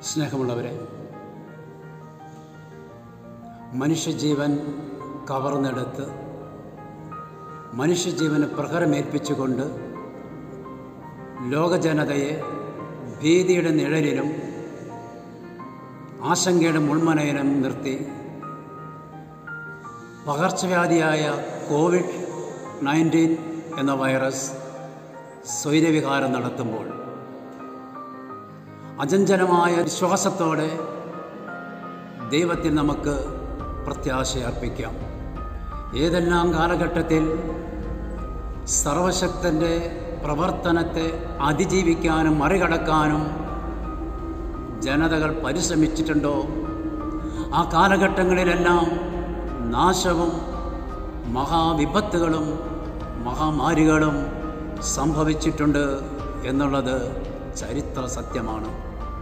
സ്നേഹമുള്ളവരെ മനുഷ്യജീവൻ കവർന്നെടുത്ത് മനുഷ്യജീവന് പ്രഹരമേൽപ്പിച്ചുകൊണ്ട് ലോകജനതയെ ഭീതിയുടെ നിഴലിലും ആശങ്കയുടെ മുൾമനയിലും നിർത്തി പകർച്ചവ്യാധിയായ കോവിഡ് നയൻറ്റീൻ എന്ന വൈറസ് സ്വൈരവികാരം നടത്തുമ്പോൾ അചഞ്ചലമായ വിശ്വാസത്തോടെ ദൈവത്തിൽ നമുക്ക് പ്രത്യാശയർപ്പിക്കാം ഏതെല്ലാം കാലഘട്ടത്തിൽ സർവശക്തൻ്റെ പ്രവർത്തനത്തെ അതിജീവിക്കാനും മറികടക്കാനും ജനതകൾ പരിശ്രമിച്ചിട്ടുണ്ടോ ആ കാലഘട്ടങ്ങളിലെല്ലാം നാശവും മഹാവിപത്തുകളും മഹാമാരികളും സംഭവിച്ചിട്ടുണ്ട് എന്നുള്ളത് ചരിത്ര സത്യമാണ്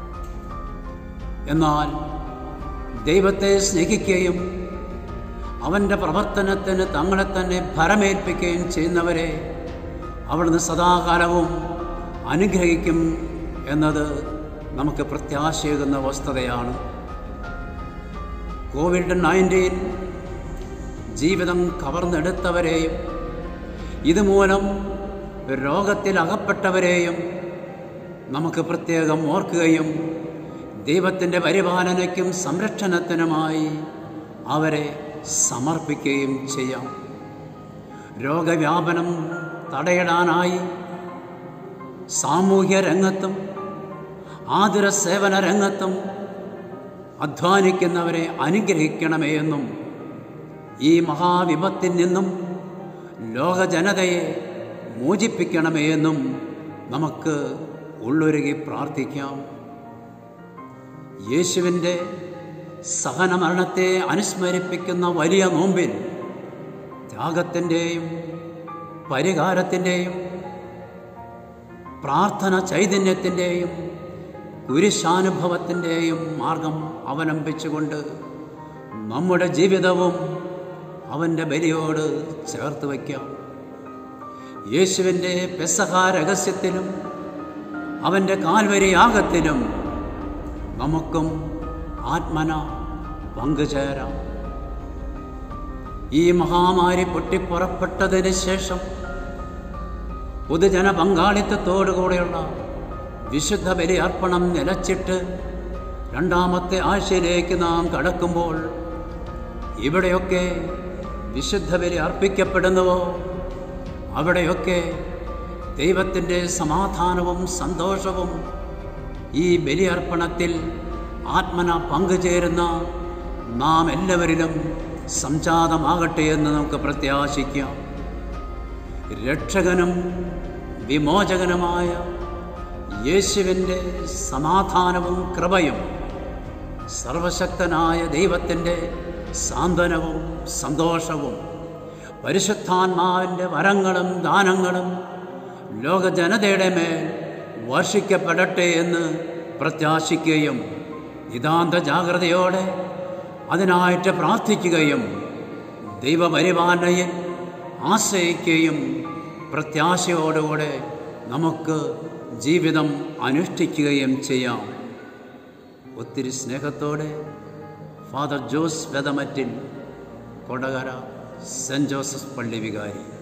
എന്നാൽ ദൈവത്തെ സ്നേഹിക്കുകയും അവൻ്റെ പ്രവർത്തനത്തിന് തങ്ങളെ തന്നെ ഭരമേൽപ്പിക്കുകയും ചെയ്യുന്നവരെ അവിടുന്ന് സദാകാലവും അനുഗ്രഹിക്കും എന്നത് നമുക്ക് പ്രത്യാശയേകുന്ന വസ്തുതയാണ് കോവിഡ് നയൻറ്റീൻ ജീവിതം കവർന്നെടുത്തവരെയും ഇതുമൂലം രോഗത്തിൽ അകപ്പെട്ടവരെയും നമുക്ക് പ്രത്യേകം ഓർക്കുകയും ദൈവത്തിൻ്റെ പരിപാലനയ്ക്കും സംരക്ഷണത്തിനുമായി അവരെ സമർപ്പിക്കുകയും ചെയ്യാം രോഗവ്യാപനം തടയിടാനായി സാമൂഹ്യ രംഗത്തും ആതുര സേവന രംഗത്തും അധ്വാനിക്കുന്നവരെ അനുഗ്രഹിക്കണമേ എന്നും ഈ മഹാവിപത്തിൽ നിന്നും ലോക ജനതയെ മോചിപ്പിക്കണമേ എന്നും നമുക്ക് ഉള്ളൊരുകി പ്രാർത്ഥിക്കാം യേശുവിൻ്റെ സഹനമരണത്തെ അനുസ്മരിപ്പിക്കുന്ന വലിയ നോമ്പിൽ ത്യാഗത്തിൻ്റെയും പരിഹാരത്തിൻ്റെയും പ്രാർത്ഥന ചൈതന്യത്തിൻ്റെയും കുരിശാനുഭവത്തിൻ്റെയും മാർഗം അവലംബിച്ചുകൊണ്ട് നമ്മുടെ ജീവിതവും അവൻ്റെ ബലിയോട് ചേർത്ത് വയ്ക്കാം യേശുവിൻ്റെ പെസഹ രഹസ്യത്തിലും അവൻ്റെ കാൽവരി യാഗത്തിലും നമുക്കും ആത്മന പങ്കുചേരാം ഈ മഹാമാരി പൊട്ടിപ്പുറപ്പെട്ടതിന് ശേഷം പൊതുജന പങ്കാളിത്തത്തോടുകൂടെയുള്ള വിശുദ്ധ ബലി അർപ്പണം നിലച്ചിട്ട് രണ്ടാമത്തെ ആഴ്ചയിലേക്ക് നാം കടക്കുമ്പോൾ ഇവിടെയൊക്കെ വിശുദ്ധ ബലി അർപ്പിക്കപ്പെടുന്നുവോ അവിടെയൊക്കെ ദൈവത്തിൻ്റെ സമാധാനവും സന്തോഷവും ഈ ബലിയർപ്പണത്തിൽ ആത്മന പങ്കുചേരുന്ന നാം എല്ലാവരിലും സംജാതമാകട്ടെ എന്ന് നമുക്ക് പ്രത്യാശിക്കാം രക്ഷകനും വിമോചകനുമായ യേശുവിൻ്റെ സമാധാനവും കൃപയും സർവശക്തനായ ദൈവത്തിൻ്റെ സാന്ത്വനവും സന്തോഷവും പരിശുദ്ധാത്മാവിൻ്റെ വരങ്ങളും ദാനങ്ങളും ലോകജനതയുടെ മേൽ വർഷിക്കപ്പെടട്ടെ എന്ന് പ്രത്യാശിക്കുകയും നിതാന്ത ജാഗ്രതയോടെ അതിനായിട്ട് പ്രാർത്ഥിക്കുകയും ദൈവപരിപാലനയിൽ ആശ്രയിക്കുകയും പ്രത്യാശയോടുകൂടെ നമുക്ക് ജീവിതം അനുഷ്ഠിക്കുകയും ചെയ്യാം ഒത്തിരി സ്നേഹത്തോടെ father Jose Vethamattil Kodakara saint Joseph പള്ളി വികാരി